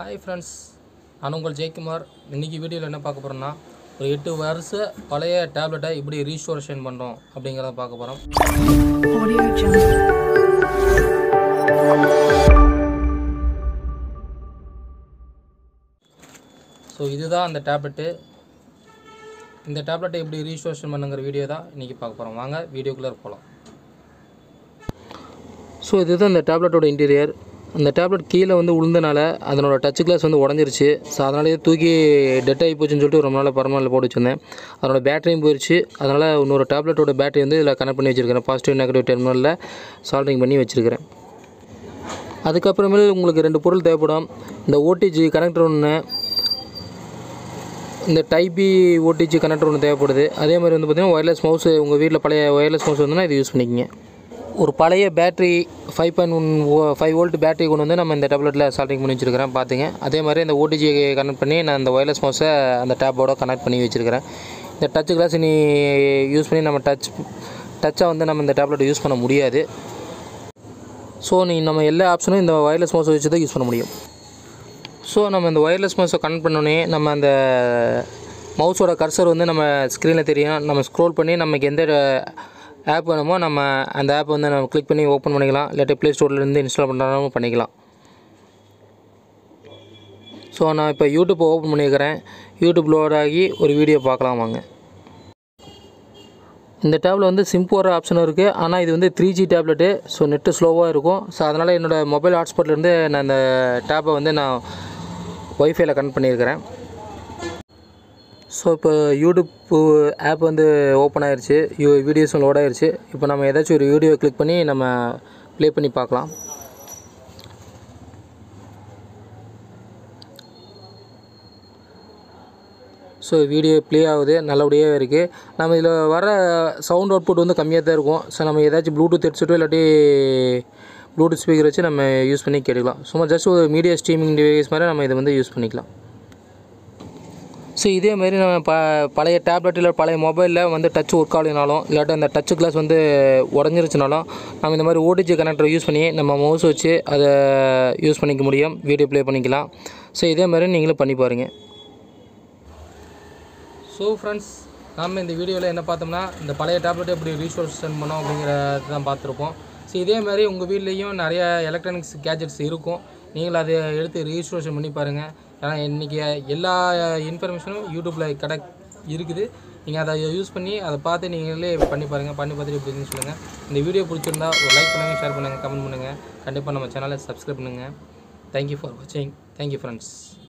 Hi friends நான் உங்கள் ஜெயக்குமார் இன்றைக்கி வீடியோவில் என்ன பார்க்க போகிறோம்னா ஒரு எட்டு வருஷ பழைய டேப்லெட்டை எப்படி ரீஸ்டோரேஷன் பண்ணுறோம் அப்படிங்கிறத பார்க்க போகிறோம் Audio Jungle. ஸோ இதுதான் அந்த டேப்லெட்டு இந்த டேப்லெட்டை எப்படி ரீஸ்டோரேஷன் பண்ணுங்கிற வீடியோ தான் இன்றைக்கி பார்க்க போகிறோம் வாங்க வீடியோக்குள்ளே போகலாம் ஸோ இதுதான் இந்த டேப்லெட்டோட இன்டீரியர் அந்த டேப்லெட் கீழே வந்து விழுந்தனால அதனோட டச் கிளாஸ் வந்து உடஞ்சிருச்சு ஸோ அதனாலேயே தூக்கி டெட் ஆகி போச்சுன்னு சொல்லிட்டு ரொம்ப நாள் பரமாயில் போட்டு வச்சிருந்தேன் அதனோட பேட்டரியும் போயிடுச்சு அதனால் இன்னொரு டேப்லெட்டோட பேட்டரி வந்து இதில் கனெக்ட் பண்ணி வச்சிருக்கிறேன் பாசிட்டிவ் நெகட்டிவ் டெர்மினலில் சால்ட்ரிங் பண்ணி வச்சிருக்கிறேன் அதுக்கப்புறமேல் உங்களுக்கு ரெண்டு பொருள் தேவைப்படும் இந்த ஓடிஜி கனெக்டர் ஒன்று இந்த டைபி ஓடிஜி கனெக்டர் ஒன்று தேவைப்படுது அதே மாதிரி வந்து பார்த்திங்கன்னா ஒயர்லெஸ் மவுஸு உங்கள் வீட்டில் பழைய ஒயர்லெஸ் மவுஸ் வந்துன்னா இது யூஸ் பண்ணிக்கங்க ஒரு பழைய battery five point one five volt battery கொண்டு வந்து நம்ம இந்த டேப்லெட்டில் சால்டிங் பண்ணி வச்சுருக்கிறேன் பார்த்துங்க அதே மாதிரி இந்த ஓடிஜி கனெக்ட் பண்ணி நான் இந்த ஒயர்லெஸ் மவுஸை அந்த டேப்போட கனெக்ட் பண்ணி வச்சுருக்கிறேன் இந்த டச் கிளாஸ் நீ யூஸ் பண்ணி நம்ம டச் டச்சை வந்து நம்ம இந்த டேப்லெட்டை யூஸ் பண்ண முடியாது ஸோ நீ நம்ம எல்லா ஆப்ஷனும் இந்த ஒயர்லெஸ் மவுஸை வச்சு தான் யூஸ் பண்ண முடியும் ஸோ நம்ம இந்த ஒயர்லெஸ் மவுஸை கனெக்ட் பண்ணோன்னே நம்ம அந்த மவுஸோட கர்சர் வந்து நம்ம ஸ்க்ரீனில் தெரியும் நம்ம ஸ்க்ரோல் பண்ணி நமக்கு எந்த ஆப் வேணுமோ நம்ம அந்த ஆப் வந்து நம்ம கிளிக் பண்ணி ஓப்பன் பண்ணிக்கலாம் இல்லாட்டி ப்ளே ஸ்டோர்லேருந்து இன்ஸ்டால் பண்ணுறாலும் பண்ணிக்கலாம் ஸோ நான் இப்போ யூடியூப் ஓப்பன் பண்ணியிருக்கிறேன் யூடியூப் லோட் ஆகி ஒரு வீடியோ பார்க்கலாம் வாங்க இந்த டேப்ல வந்து சிம் போடுற ஆப்ஷனும் இருக்குது ஆனால் இது வந்து three G tablet so net ஸ்லோவாக இருக்கும் ஸோ அதனால் என்னோடய மொபைல் ஹாட்ஸ்பாட்லேருந்து நான் இந்த டேப்பை வந்து நான் ஒய்ஃபைல கனெக்ட் பண்ணியிருக்கிறேன் ஸோ இப்போ யூடியூப் ஆப் வந்து ஓப்பன் ஆயிருச்சு யூ வீடியோஸும் லோட் ஆயிருச்சு இப்போ நம்ம ஏதாச்சும் ஒரு வீடியோ கிளிக் பண்ணி நம்ம ப்ளே பண்ணி பார்க்கலாம் ஸோ வீடியோ ப்ளே ஆகுது நல்லபடியாக இருக்குது நம்ம இதில் வர சவுண்ட் அவுட்புட் வந்து கம்மியாக தான் இருக்கும் ஸோ நம்ம ஏதாச்சும் ப்ளூடூத் ஹெட்செட்டோ இல்லாட்டி ப்ளூடூத் ஸ்பீக்கர் வச்சு நம்ம யூஸ் பண்ணி கேட்டுக்கலாம் சும்மா ஜஸ்ட் ஒரு மீடியா ஸ்ட்ரீமிங் டிவைஸ் மாதிரி நம்ம இதை வந்து யூஸ் பண்ணிக்கலாம் ஸோ இதே மாதிரி நம்ம ப பழைய டேப்லெட் இல்லை பழைய மொபைலில் வந்து டச் ஒர்க் ஆகலைனாலும் இல்லாட்டி அந்த டச் கிளாஸ் வந்து உடஞ்சிருச்சுனாலும் நம்ம இந்த மாதிரி ஓடிஜி கனெக்டரை யூஸ் பண்ணி நம்ம மவுஸ் வச்சு அதை யூஸ் பண்ணிக்க முடியும் வீடியோ ப்ளே பண்ணிக்கலாம் ஸோ இதே மாதிரி நீங்களும் பண்ணி பாருங்கள் ஸோ ஃப்ரெண்ட்ஸ் நாம் இந்த வீடியோவில் என்ன பார்த்தோம்னா இந்த பழைய டேப்லெட் எப்படி ரீஸ்டோரேஷன் பண்ணோம் அப்படிங்கிறத தான் பார்த்துருப்போம் ஸோ இதே மாதிரி உங்கள் வீட்லேயும் நிறைய எலக்ட்ரானிக்ஸ் கேஜெட்ஸ் இருக்கும் நீங்கள் அதை எடுத்து ரீஸ்டோரேஷன் பண்ணி பாருங்கள் ஏன்னா இன்றைக்கி எல்லா இன்ஃபர்மேஷனும் யூடியூப்பில் கடை இருக்குது நீங்கள் அதை யூஸ் பண்ணி அதை பார்த்து நீங்களே பண்ணி பாருங்கள் பண்ணி பார்த்துட்டு எப்படின்னு சொல்லுங்கள் இந்த வீடியோ பிடிச்சிருந்தா ஒரு லைக் பண்ணுங்கள் ஷேர் பண்ணுங்கள் கமெண்ட் பண்ணுங்கள் கண்டிப்பாக நம்ம சேனலை சப்ஸ்கிரைப் பண்ணுங்கள் தேங்க்யூ ஃபார் வாட்சிங் தேங்க்யூ ஃப்ரெண்ட்ஸ்